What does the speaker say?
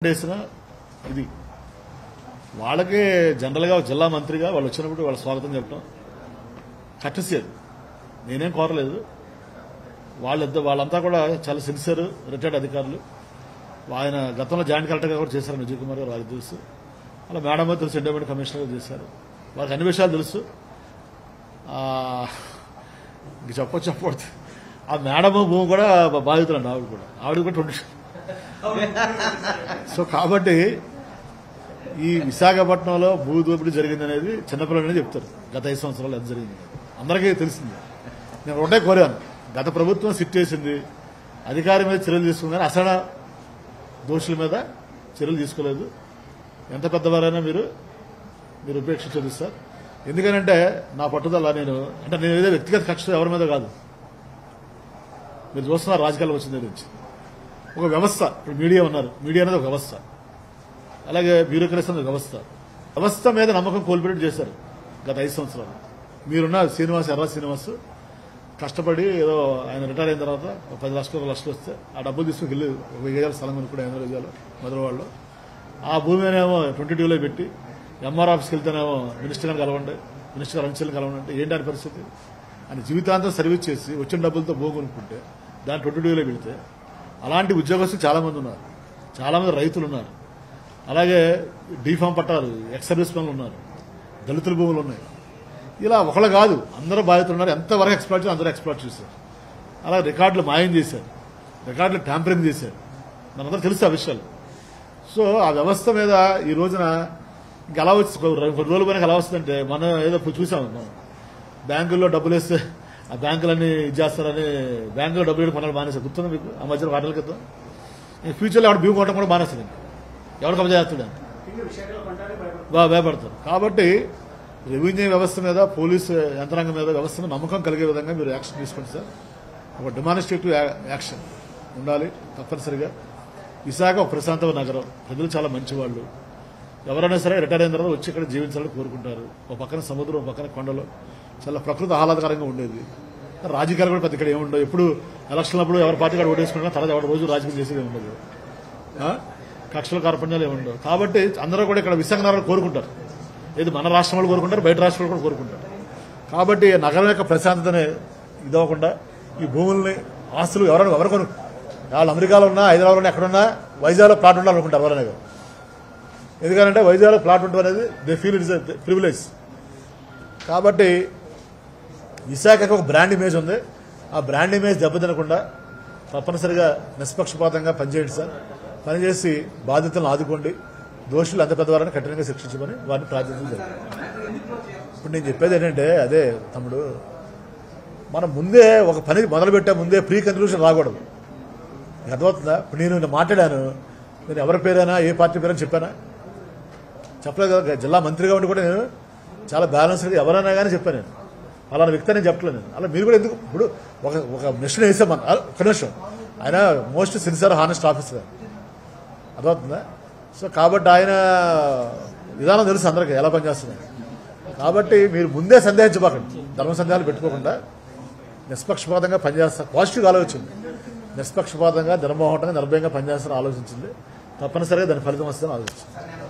చేసిన ఇది వాళ్ళకే జనరల్గా జిల్లా మంత్రిగా వాళ్ళు వచ్చినప్పుడు వాళ్ళ స్వాగతం చెప్పడం కట్టసి అది నేనేం కోరలేదు వాళ్ళిద్దరు వాళ్ళంతా కూడా చాలా సిన్సియర్ రిటైర్డ్ అధికారులు ఆయన గతంలో జాయింట్ కలెక్టర్గా కూడా చేశారు విజయ్ కుమార్ గారు వాళ్ళకి తెలుసు అలా మేడం గారు తెలుసు ఎండోమెంట్ కమిషనర్గా చేశారు వాళ్ళకి అన్ని విషయాలు తెలుసు ఆ, ఇంక చెప్పొచ్చు చెప్పకూడదు ఆ మేడం భూమి కూడా బాధితులండి ఆవిడ కూడా ఆవిడ కూడా ట్వంటీ సో కాబట్టి ఈ విశాఖపట్నంలో భూ దోపిడీ జరిగింది అనేది చిన్నపిల్లలనే చెప్తారు గత ఐదు సంవత్సరాలు ఎంత జరిగింది అందరికీ తెలిసింది నేను ఒకటే కోరాను గత ప్రభుత్వం సిట్ చేసింది అధికారి మీద చర్యలు తీసుకుందని అసలు దోషుల మీద చర్యలు తీసుకోలేదు ఎంత పెద్దవారైనా మీరు మీరు ఉపేక్షించదు సార్ ఎందుకనంటే నా పట్టుదల నేను అంటే నేను ఏదో వ్యక్తిగత కక్ష ఎవరి మీద కాదు మీరు చూస్తున్నారు రాజకీయాలు వచ్చిన దగ్గర నుంచి ఒక వ్యవస్థ ఇప్పుడు మీడియా ఉన్నారు మీడియా అనేది ఒక వ్యవస్థ అలాగే బ్యూరోక్రసీ అనేది ఒక వ్యవస్థ వ్యవస్థ మీద నమ్మకం కోల్పోయేట్టు చేశారు గత ఐదు సంవత్సరాలు మీరున్న శ్రీనివాస్ ఎర్ర శ్రీనివాస్ కష్టపడి ఏదో ఆయన రిటైర్ అయిన తర్వాత ఒక పది లక్షలు ఒక లక్షలు వస్తే ఆ డబ్బులు తీసుకుని వెళ్ళి ఒక వెయ్యి గజాల స్థలం కొనుక్కుని ఐదు వందల గజాలు మధురవాడలో ఆ భూమినేమో ట్వంటీ టూలో పెట్టి ఎంఆర్ ఆఫీస్కి వెళ్తేనేమో మినిస్టర్ గారిని కలవండి మినిస్టర్ గారు అంచెలు కలవండి అంటే ఏంటి ఆయన పరిస్థితి ఆయన జీవితాంతం సర్వీస్ చేసి వచ్చిన డబ్బులతో భూమి కొనుక్కుంటే దాన్ని ట్వంటీ టూలో పెడితే అలాంటి ఉద్యోగస్తులు చాలా మంది ఉన్నారు చాలా మంది రైతులు ఉన్నారు అలాగే డీఫామ్ పట్టారు ఎక్స్ సర్వీస్ మెన్లు ఉన్నారు దళితుల భూములు ఉన్నాయి ఇలా ఒకళ్ళు కాదు అందరూ బాధితులు ఉన్నారు ఎంతవరకు ఎక్స్ప్లాట్ చేసి అందరూ ఎక్స్ప్లాట్ చేశారు అలా రికార్డులు మాయం చేశారు రికార్డులు ట్యాంపరింగ్ చేశారు మనందరూ తెలుసు ఆ విషయాలు సో ఆ వ్యవస్థ మీద ఈ రోజున ఇంకా ఎలా వచ్చి కొన్ని రోజుల పైన ఎలా వస్తుందంటే మనం ఏదో చూసాం మనం బ్యాంకుల్లో డబ్బులు వేస్తే ఆ బ్యాంకులన్నీ ఇది చేస్తారని బ్యాంకులో డబ్బులు వేయడం కొనాలి మానేస్తారు గుర్తుంది మీకు ఆ మధ్యలో వాటల క్రితం ఈ ఫ్యూచర్లో ఎవరు భూమి కొట్టడం కూడా మానేస్తారు ఇంకా ఎవరు కబ్జా చేస్తాడు బాగా భయపడతారు కాబట్టి రెవెన్యూ వ్యవస్థ మీద పోలీసు యంత్రాంగం మీద వ్యవస్థను నమ్మకం కలిగే విధంగా మీరు యాక్షన్ తీసుకోండి సార్ ఒక డిమానిస్ట్రేటివ్ యాక్షన్ ఉండాలి తప్పనిసరిగా విశాఖ ఒక ప్రశాంతమైన నగరం ప్రజలు చాలా మంచివాళ్ళు ఎవరైనా సరే రిటైర్ అయిన తర్వాత వచ్చి ఇక్కడ జీవించాలని కోరుకుంటారు ఒక పక్కన సముద్రం ఒక పక్కన కొండలు చాలా ప్రకృతి ఆహ్లాదకరంగా ఉండేది రాజకీయాలు కూడా పెద్ద ఇక్కడ ఏముండవు ఎప్పుడు ఎలక్షన్ అప్పుడు ఎవరి పార్టీ కాడ ఓటేసుకుంటున్నా తర్వాత ఎవరి రోజు రాజకీయం చేసేది ఉండదు ఆ? కక్షల కార్పణ్యాలు ఏముండవు కాబట్టి అందరూ కూడా ఇక్కడ విశాఖ నగరాలు కోరుకుంటారు ఇది మన రాష్ట్రం వాళ్ళు కోరుకుంటారు బయట రాష్ట్రాలు కూడా కోరుకుంటారు కాబట్టి నగరం యొక్క ప్రశాంతతని ఇదవ్వకుండా ఈ భూముల్ని ఆస్తులు ఎవరైనా ఎవరు కొను వాళ్ళు అమెరికాలో ఉన్నా హైదరాబాద్లో ఉన్నా ఎక్కడున్నా వైజాగ్లో ప్లాట్ ఉండాలనుకుంటారు ఎవరైనా కానీ. ఎందుకంటే వైజాగ్లో ప్లాట్ ఉంటుంది అనేది దే ఫీల్ ఇట్స్ ప్రివిలేజ్ కాబట్టి విశాఖకు ఒక బ్రాండ్ ఇమేజ్ ఉంది ఆ బ్రాండ్ ఇమేజ్ దెబ్బతినకుండా తప్పనిసరిగా నిష్పక్షపాతంగా పనిచేయండి సార్ పనిచేసి బాధితులను ఆదుకోండి దోషులు అంత పెద్దవారని కఠినంగా శిక్షించమని వారిని ప్రార్థించడం జరిగింది ఇప్పుడు నేను చెప్పేది ఏంటంటే అదే తమ్ముడు మనం ముందే ఒక పని మొదలు పెట్టే ముందే ప్రీ కన్క్లూషన్ రాకూడదు నీకు అర్థమవుతుందా ఇప్పుడు నేను నిన్న మాట్లాడాను నేను ఎవరి పేరైనా ఏ పార్టీ పేరైనా చెప్పానా చెప్పలేదు కదా జిల్లా మంత్రిగా ఉండి కూడా నేను చాలా బ్యాలెన్స్డ్గా ఎవరైనా కానీ చెప్పాను నేను అలాంటి వ్యక్తి అని చెప్పలేదు నేను అలా మీరు కూడా ఎందుకు ఇప్పుడు ఒక ఒక మిషన్ వేసాం మన ఆ, ఒక నిమిషం ఆయన మోస్ట్ సిన్సియర్ హానెస్ట్ ఆఫీసర్ అర్థమవుతుందా సో కాబట్టి ఆయన విధానం తెలుసు అందరికీ ఎలా పనిచేస్తుంది కాబట్టి మీరు ముందే సందేహించబాకండి ధర్మ సందేహాలు పెట్టుకోకుండా నిష్పక్షపాతంగా పనిచేస్తా పాజిటివ్గా ఆలోచించింది నిష్పక్షపాతంగా ధర్మోహటంగా నిర్భయంగా పనిచేస్తారని ఆలోచించింది తప్పనిసరిగా దాని ఫలితం వస్తుందని ఆలోచించింది